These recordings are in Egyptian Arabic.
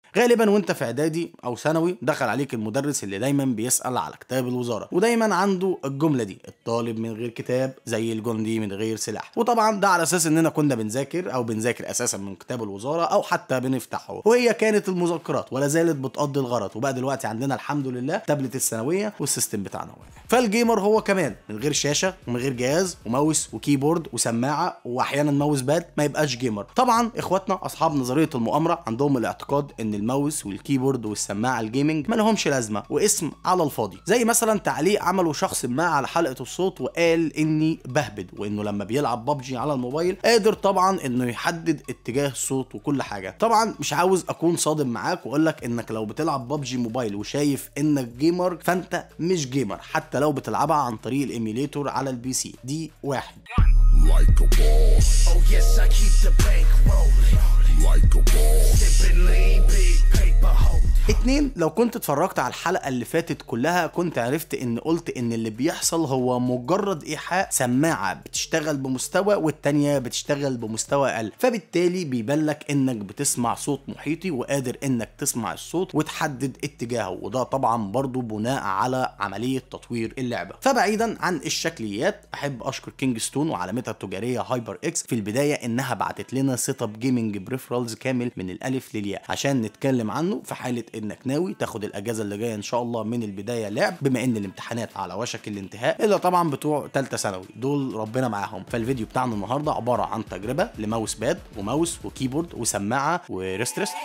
غالبا وانت في اعدادي او ثانوي دخل عليك المدرس اللي دايما بيسال على كتاب الوزاره ودايما عنده الجمله دي الطالب من غير كتاب زي الجندي من غير سلاح وطبعا ده على اساس اننا كنا بنذاكر او بنذاكر اساسا من كتاب الوزاره او حتى بنفتحه وهي كانت المذكرات ولا زالت بتقضي الغرض وبقى دلوقتي عندنا الحمد لله تابلت الثانويه والسيستم بتاعنا واقع فالجيمر هو كمان من غير شاشه ومن غير جهاز وماوس وكيبورد وسماعه واحيانا ماوس باد ما يبقاش جيمر طبعا اخواتنا اصحاب نظريه المؤامره عندهم الاعتقاد ان الماوس والكيبورد والسماعه الجيمنج ما لهمش لازمه واسم على الفاضي زي مثلا تعليق عمله شخص ما على حلقه الصوت وقال اني بهبد وانه لما بيلعب ببجي على الموبايل قادر طبعا انه يحدد اتجاه الصوت وكل حاجه طبعا مش عاوز اكون صادم معاك واقول لك انك لو بتلعب ببجي موبايل وشايف انك جيمر فانت مش جيمر حتى لو بتلعبها عن طريق الايميليتور على البي سي دي واحد like a boss, Oh yes, I keep the bank rolling. like a boss, Sipping lean, big paper holding. اتنين لو كنت اتفرجت على الحلقة اللي فاتت كلها كنت عرفت ان قلت ان اللي بيحصل هو مجرد ايحاء سماعة بتشتغل بمستوى والتانية بتشتغل بمستوى اقل فبالتالي بيبان لك انك بتسمع صوت محيطي وقادر انك تسمع الصوت وتحدد اتجاهه وده طبعا برضو بناء على عملية تطوير اللعبة فبعيدا عن الشكليات احب اشكر كينج ستون وعلامتها التجارية هايبر اكس في البداية انها بعتت لنا سيت اب جيمنج بريفرالز كامل من الالف للياء عشان نتكلم عنه في حالة انك ناوي تاخد الاجازة اللي جاية ان شاء الله من البداية لعب بما ان الامتحانات على وشك الانتهاء الا طبعا بتوع تالتة ثانوي دول ربنا معاهم فالفيديو بتاعنا النهاردة عبارة عن تجربة لماوس باد وماوس وكيبورد وسماعة وريست ريست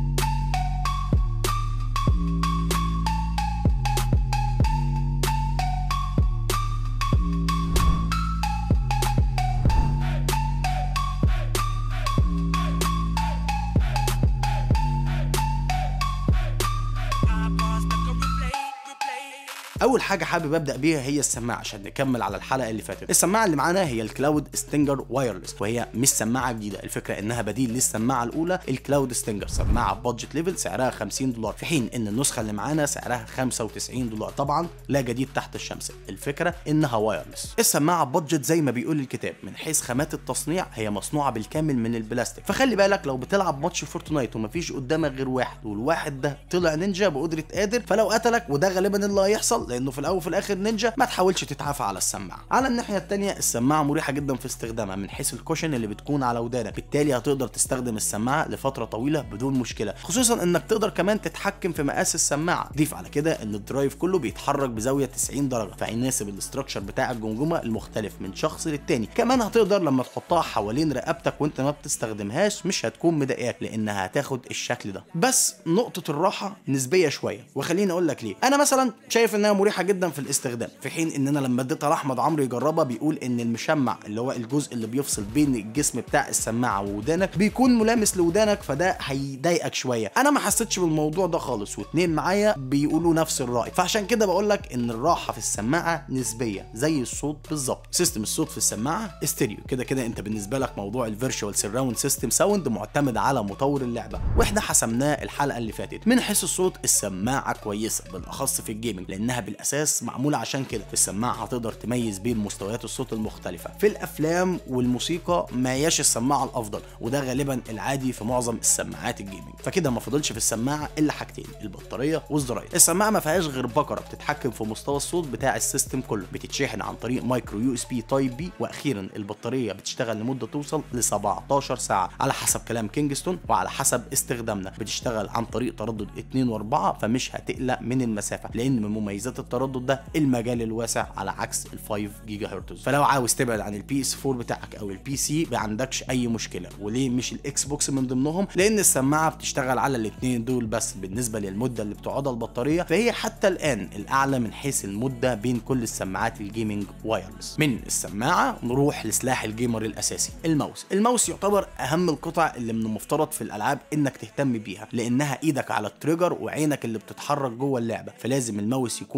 اول حاجه حابب ابدا بيها هي السماعه عشان نكمل على الحلقه اللي فاتت السماعه اللي معانا هي الكلاود ستينجر وايرلس وهي مش سماعه جديده الفكره انها بديل للسماعه الاولى الكلاود ستينجر سماعه بادجت ليفل سعرها 50 دولار في حين ان النسخه اللي معانا سعرها 95 دولار طبعا لا جديد تحت الشمس الفكره انها وايرلس السماعه بادجت زي ما بيقول الكتاب من حيث خامات التصنيع هي مصنوعه بالكامل من البلاستيك فخلي بالك لو بتلعب ماتش فورتنايت ومفيش قدامك غير واحد والواحد ده طلع نينجا بقدره قادر فلو قتلك وده غالبا اللي هيحصل لانه في الاول وفي الاخر نينجا ما تحاولش تتعافى على السماعه على الناحيه الثانيه السماعه مريحه جدا في استخدامها من حيث الكوشن اللي بتكون على ودانك بالتالي هتقدر تستخدم السماعه لفتره طويله بدون مشكله خصوصا انك تقدر كمان تتحكم في مقاس السماعه ضيف على كده ان الدرايف كله بيتحرك بزاويه 90 درجه فهيناسب الاستراكشر بتاع الجمجمه المختلف من شخص للتاني كمان هتقدر لما تحطها حوالين رقبتك وانت ما بتستخدمهاش مش هتكون مضايقاك لانها هتاخد الشكل ده بس نقطه الراحه نسبيه شويه وخليني اقول لك ليه انا مثلا شايف انها مريحه جدا في الاستخدام في حين ان انا لما اديتها لاحمد عمرو يجربها بيقول ان المشمع اللي هو الجزء اللي بيفصل بين الجسم بتاع السماعه وودانك بيكون ملامس لودانك فده هيضايقك شويه انا ما حسيتش بالموضوع ده خالص واتنين معايا بيقولوا نفس الراي فعشان كده بقول لك ان الراحه في السماعه نسبيه زي الصوت بالظبط سيستم الصوت في السماعه استيريو كده كده انت بالنسبه لك موضوع الفيرتشوال سراوند سيستم ساوند معتمد على مطور اللعبه واحنا حسمناه الحلقه اللي فاتت من حيث الصوت السماعه كويسه بالاخص في الجيمنج لانها بالاساس معموله عشان كده في السماعه هتقدر تميز بين مستويات الصوت المختلفه في الافلام والموسيقى ما هياش السماعه الافضل وده غالبا العادي في معظم السماعات الجيمنج فكده ما فضلش في السماعه الا حاجتين البطاريه والزراير السماعه ما فيهاش غير بكره بتتحكم في مستوى الصوت بتاع السيستم كله بتتشحن عن طريق مايكرو يو اس بي تايب بي واخيرا البطاريه بتشتغل لمده توصل ل 17 ساعه على حسب كلام كينجستون وعلى حسب استخدامنا بتشتغل عن طريق تردد 2 و4 فمش هتقلق من المسافه لان من مميزات التردد ده المجال الواسع على عكس ال 5 جيجا هرتز فلو عاوز تبعد عن البي اس 4 بتاعك او البي سي ما عندكش اي مشكله وليه مش الاكس بوكس من ضمنهم لان السماعه بتشتغل على الاثنين دول بس بالنسبه للمده اللي بتقعدها البطاريه فهي حتى الان الاعلى من حيث المده بين كل السماعات الجيمنج وايرلس من السماعه نروح لسلاح الجيمر الاساسي الماوس الماوس يعتبر اهم القطع اللي من المفترض في الالعاب انك تهتم بيها لانها ايدك على التريجر وعينك اللي بتتحرك جوه اللعبه فلازم الماوس يكون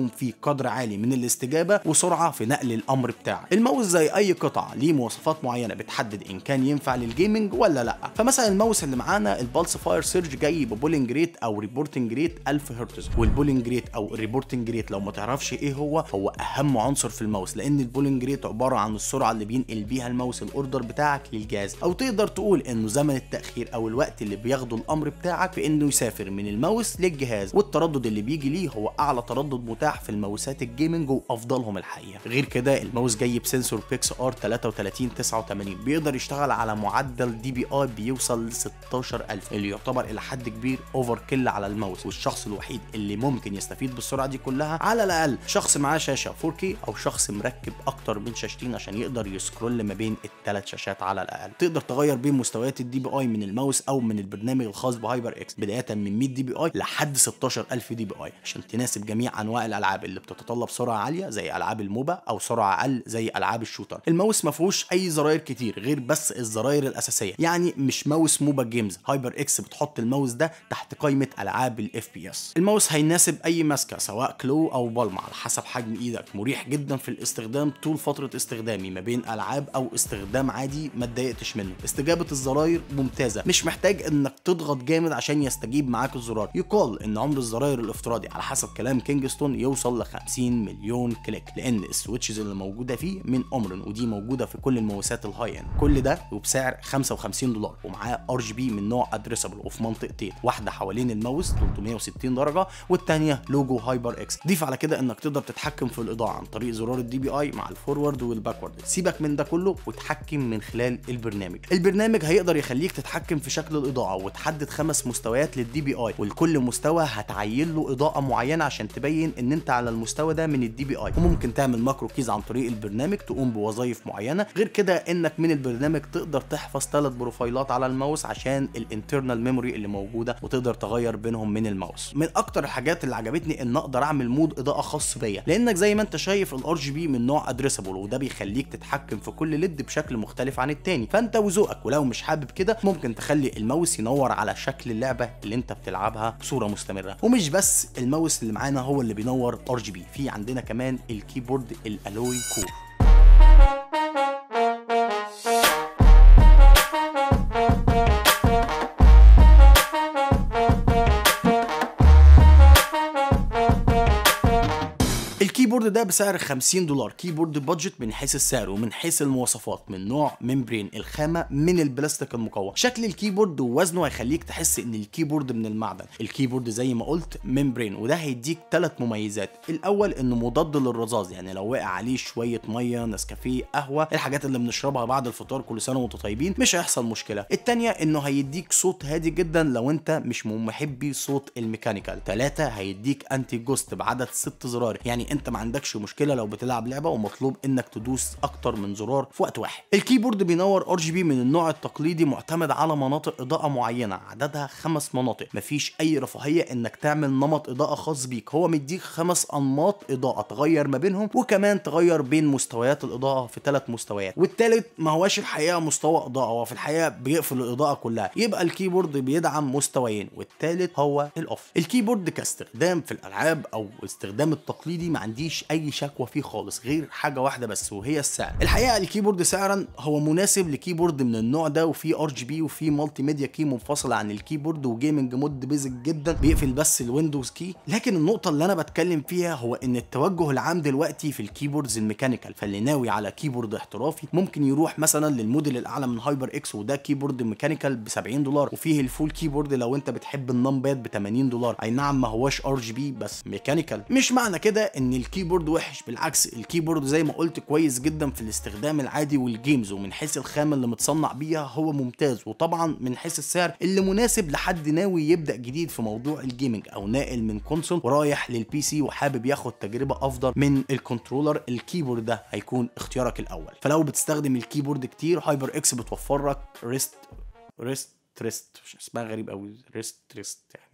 يكون في قدر عالي من الاستجابه وسرعه في نقل الامر بتاعك الماوس زي اي قطعه ليه مواصفات معينه بتحدد ان كان ينفع للجيمنج ولا لا فمثلا الماوس اللي معانا البالس فاير سيرج جاي ببولينج ريت او ريبورتنج ريت 1000 هرتز والبولينج ريت او الريبورتنج ريت لو ما تعرفش ايه هو هو اهم عنصر في الماوس لان البولينج ريت عباره عن السرعه اللي بينقل بيها الماوس الاوردر بتاعك للجهاز او تقدر تقول انه زمن التاخير او الوقت اللي بياخده الامر بتاعك في انه يسافر من الماوس للجهاز والتردد اللي بيجي ليه هو اعلى تردد متاح في الماوسات الجيمنج وافضلهم الحقيقه غير كده الماوس جاي بسنسور بيكس ار 33 89 بيقدر يشتغل على معدل دي بي اي بيوصل ل 16000 اللي يعتبر الى حد كبير اوفر كيل على الماوس والشخص الوحيد اللي ممكن يستفيد بالسرعه دي كلها على الاقل شخص معاه شاشه 4K او شخص مركب اكتر من شاشتين عشان يقدر يسكرول ما بين الثلاث شاشات على الاقل تقدر تغير بين مستويات الدي بي اي من الماوس او من البرنامج الخاص بهايبر اكس بدايه من 100 دي بي اي لحد 16000 دي بي اي عشان تناسب جميع انواع الالعاب اللي بتتطلب سرعه عاليه زي العاب الموبا او سرعه اقل زي العاب الشوتر الماوس ما فيهوش اي زراير كتير غير بس الزراير الاساسيه يعني مش ماوس موبا جيمز هايبر اكس بتحط الماوس ده تحت قائمه العاب الاف بي اس الماوس هيناسب اي ماسكه سواء كلو او بالما على حسب حجم ايدك مريح جدا في الاستخدام طول فتره استخدامي ما بين العاب او استخدام عادي ما اتضايقتش منه استجابه الزراير ممتازه مش محتاج انك تضغط جامد عشان يستجيب معاك الزرار يقال ان عمر الزراير الافتراضي على حسب كلام كينجستون يوصل ل 50 مليون كليك لان السويتشز اللي موجوده فيه من امرن ودي موجوده في كل الماوسات الهاي اند كل ده وبسعر 55 دولار ومعاه ار جي بي من نوع ادريسبل وفي منطقتين واحده حوالين الماوس 360 درجه والثانيه لوجو هايبر اكس ضيف على كده انك تقدر تتحكم في الاضاءه عن طريق زرار الدي بي اي مع الفورورد والباكورد سيبك من ده كله وتحكم من خلال البرنامج البرنامج هيقدر يخليك تتحكم في شكل الاضاءه وتحدد خمس مستويات للدي بي اي ولكل مستوى هتعين له اضاءه معينه عشان تبين ان انت على المستوى ده من الدي بي اي وممكن تعمل ماكرو كيز عن طريق البرنامج تقوم بوظائف معينه غير كده انك من البرنامج تقدر تحفظ ثلاث بروفايلات على الماوس عشان الانترنال ميموري اللي موجوده وتقدر تغير بينهم من الماوس من اكتر الحاجات اللي عجبتني ان اقدر اعمل مود اضاءه خاص بيا لانك زي ما انت شايف الار جي بي من نوع ادريسبل وده بيخليك تتحكم في كل ليد بشكل مختلف عن التاني فانت وذوقك ولو مش حابب كده ممكن تخلي الماوس ينور على شكل اللعبه اللي انت بتلعبها بصوره مستمره ومش بس الماوس اللي معانا هو اللي بينور ار جي بي في عندنا كمان الكيبورد الالوي كور الكيبورد ده بسعر 50 دولار كيبورد بادجت من حيث السعر ومن حيث المواصفات من نوع ممبرين الخامه من البلاستيك المقوى شكل الكيبورد ووزنه هيخليك تحس ان الكيبورد من المعدن الكيبورد زي ما قلت ممبرين وده هيديك ثلاث مميزات الاول انه مضاد للرذاذ يعني لو وقع عليه شويه ميه نسكافيه قهوه الحاجات اللي بنشربها بعد الفطار كل سنه وانتم طيبين مش هيحصل مشكله الثانيه انه هيديك صوت هادي جدا لو انت مش من محبي صوت الميكانيكال ثلاثه هيديك انتي جوست بعدد ست زرار يعني انت ما عندكش مشكله لو بتلعب لعبه ومطلوب انك تدوس اكتر من زرار في وقت واحد الكيبورد بينور ار جي بي من النوع التقليدي معتمد على مناطق اضاءه معينه عددها خمس مناطق مفيش اي رفاهيه انك تعمل نمط اضاءه خاص بيك هو مديك خمس انماط اضاءه تغير ما بينهم وكمان تغير بين مستويات الاضاءه في ثلاث مستويات والتالت ما هوش الحقيقه مستوى اضاءه هو في الحقيقه بيقفل الاضاءه كلها يبقى الكيبورد بيدعم مستويين والتالت هو الاوف الكيبورد كاستخدام في الالعاب او الاستخدام التقليدي ما عنديش اي شكوى فيه خالص غير حاجه واحده بس وهي السعر الحقيقه الكيبورد سعرا هو مناسب لكيبورد من النوع ده وفي ار جي بي وفي مالتي ميديا كي منفصله عن الكيبورد وجيمنج مود بيزك جدا بيقفل بس الويندوز كي لكن النقطه اللي انا بتكلم فيها هو ان التوجه العام دلوقتي في الكيبوردز الميكانيكال فاللي ناوي على كيبورد احترافي ممكن يروح مثلا للموديل الاعلى من هايبر اكس وده كيبورد ميكانيكال ب 70 دولار وفيه الفول كيبورد لو انت بتحب النمباد ب 80 دولار اي نعم ما هوش ار جي بي بس ميكانيكال مش معنى كده ان الكيبورد وحش بالعكس الكيبورد زي ما قلت كويس جدا في الاستخدام العادي والجيمز ومن حيث الخامه اللي متصنع بيها هو ممتاز وطبعا من حيث السعر اللي مناسب لحد ناوي يبدا جديد في موضوع الجيمنج او ناقل من كونسول ورايح للبي سي وحابب ياخد تجربه افضل من الكنترولر الكيبورد ده هيكون اختيارك الاول فلو بتستخدم الكيبورد كتير هايبر اكس بتوفر لك ريست ريست ريست اسمها غريب قوي ريست ريست يعني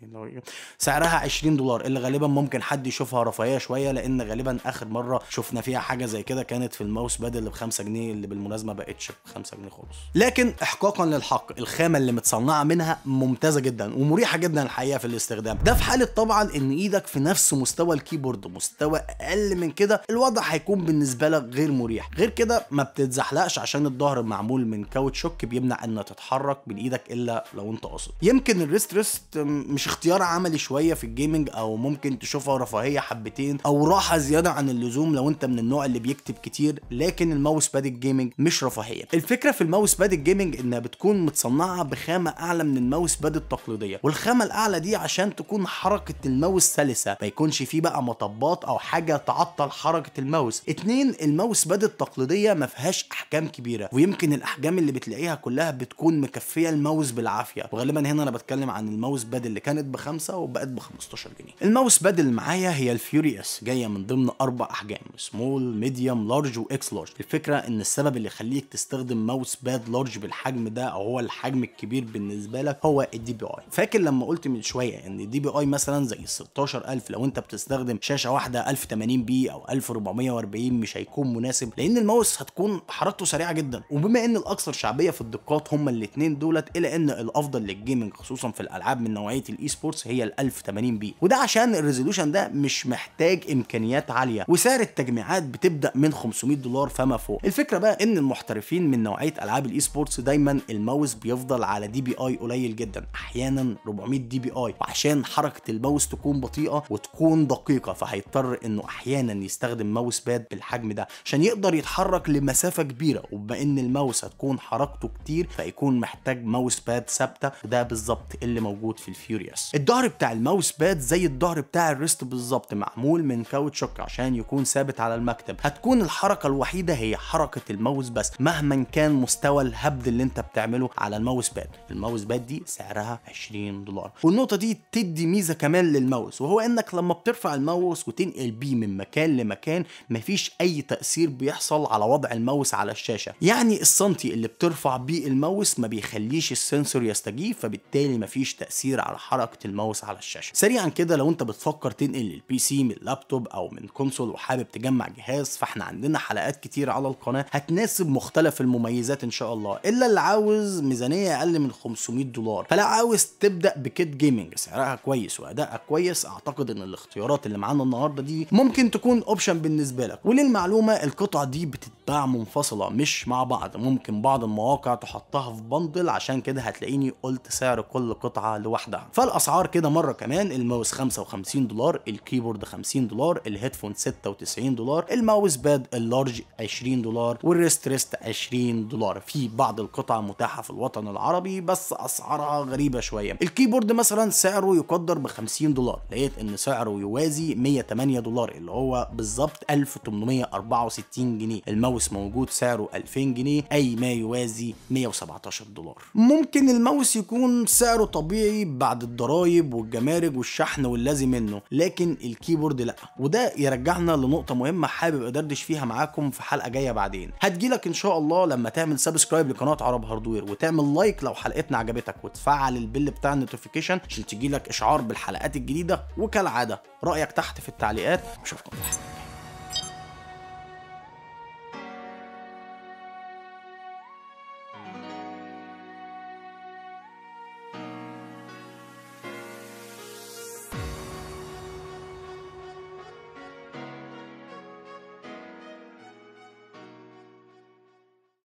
لو سعرها 20 دولار اللي غالبا ممكن حد يشوفها رفاهيه شويه لان غالبا اخر مره شفنا فيها حاجه زي كده كانت في الماوس باد اللي ب 5 جنيه اللي بالمناسبه ما بقتش ب 5 جنيه خالص لكن احقاقا للحق الخامه اللي متصنعه منها ممتازه جدا ومريحه جدا الحقيقه في الاستخدام ده في حاله طبعا ان ايدك في نفس مستوى الكيبورد مستوى اقل من كده الوضع هيكون بالنسبه لك غير مريح غير كده ما بتتزحلقش عشان الظهر معمول من كاوتشوك بيمنع ان تتحرك من ايدك الا لو انت قاصد يمكن الريست ريست مش اختيار عملي شويه في الجيمنج او ممكن تشوفها رفاهيه حبتين او راحه زياده عن اللزوم لو انت من النوع اللي بيكتب كتير لكن الماوس باد الجيمنج مش رفاهيه الفكره في الماوس باد الجيمنج انها بتكون متصنعه بخامه اعلى من الماوس باد التقليديه والخامه الاعلى دي عشان تكون حركه الماوس سلسه ما يكونش فيه بقى مطبات او حاجه تعطل حركه الماوس اتنين الماوس باد التقليديه ما فيهاش احجام كبيره ويمكن الاحجام اللي بتلاقيها كلها بتكون مكفيه الماوس بالعافيه وغالبا هنا انا بتكلم عن الماوس باد اللي كانت بخمسة وبقت ب 15 جنيه الماوس باد اللي معايا هي الفيوري اس جايه من ضمن اربع احجام سمول ميديوم لارج واكس لارج الفكره ان السبب اللي يخليك تستخدم ماوس باد لارج بالحجم ده او هو الحجم الكبير بالنسبه لك هو الدي بي اي فاكر لما قلت من شويه ان الدي بي اي مثلا زي ال 16000 لو انت بتستخدم شاشه واحده 1080 بي او 1440 مش هيكون مناسب لان الماوس هتكون حركته سريعه جدا وبما ان الاكثر شعبيه في الدقات هما الاثنين دولت الا ان الافضل للجيمنج خصوصا في الالعاب من نوعيه الاي سبورتس هي ال 1080 بي وده عشان الريزولوشن ده مش محتاج امكانيات عاليه وسعر التجميعات بتبدا من 500 دولار فما فوق الفكره بقى ان المحترفين من نوعيه العاب الاي سبورتس دايما الماوس بيفضل على دي بي اي قليل جدا احيانا 400 دي بي اي وعشان حركه الماوس تكون بطيئه وتكون دقيقه فهيضطر انه احيانا يستخدم ماوس باد بالحجم ده عشان يقدر يتحرك لمسافه كبيره وبما ان الماوس هتكون حركته كتير فيكون محتاج ماوس باد ثابته وده بالظبط اللي موجود في الفيوريوس الظهر بتاع الماوس باد زي الظهر بتاع الريست بالظبط معمول من كاوتشوك عشان يكون ثابت على المكتب هتكون الحركه الوحيده هي حركه الماوس بس مهما كان مستوى الهبد اللي انت بتعمله على الماوس باد الماوس باد دي سعرها 20 دولار والنقطه دي تدي ميزه كمان للماوس وهو انك لما بترفع الماوس وتنقل بيه من مكان لمكان مفيش اي تاثير بيحصل على وضع الماوس على الشاشه يعني السنتي اللي بترفع بيه الماوس ما بيخليش السنسور يستجيب فبالتالي مفيش تاثير على حركه الماوس على الشاشه سريعا كده لو انت بتفكر تنقل البي سي من اللابتوب او من كونسول وحابب تجمع جهاز فاحنا عندنا حلقات كتير على القناه هتناسب مختلف المميزات ان شاء الله الا اللي عاوز ميزانيه اقل من 500 دولار فلو عاوز تبدا بكيت جيمنج سعرها كويس وادائها كويس اعتقد ان الاختيارات اللي معانا النهارده دي ممكن تكون اوبشن بالنسبه لك وللمعلومه القطع دي بتتباع منفصله مش مع بعض ممكن بعض المواقع تحطها في بندل عشان كده هتلاقيني قلت سعر كل قطعه لوحدها فالاسعار كده مره كمان الماوس 55 دولار الكيبورد 50 دولار الهيدفون 96 دولار الماوس باد اللارج 20 دولار والريست ريست 20 دولار في بعض القطع متاحه في الوطن العربي بس اسعارها غريبه شويه الكيبورد مثلا سعره يقدر ب 50 دولار لقيت ان سعره يوازي 108 دولار اللي هو بالظبط 1864 جنيه الماوس موجود سعره 2000 جنيه اي ما يوازي 117 دولار ممكن الماوس يكون سعره طبيعي بعد الضرايب والجمارك والشحن واللازم منه لكن الكيبورد لا وده يرجعنا لنقطه مهمه حابب ادردش فيها معاكم في حلقه جايه بعدين هتجيلك ان شاء الله لما تعمل سبسكرايب لقناه عرب هاردوير وتعمل لايك لو حلقتنا عجبتك وتفعل البل بتاع النوتيفيكيشن عشان تجيلك اشعار بالحلقات الجديده وكالعاده رايك تحت في التعليقات واشوفكم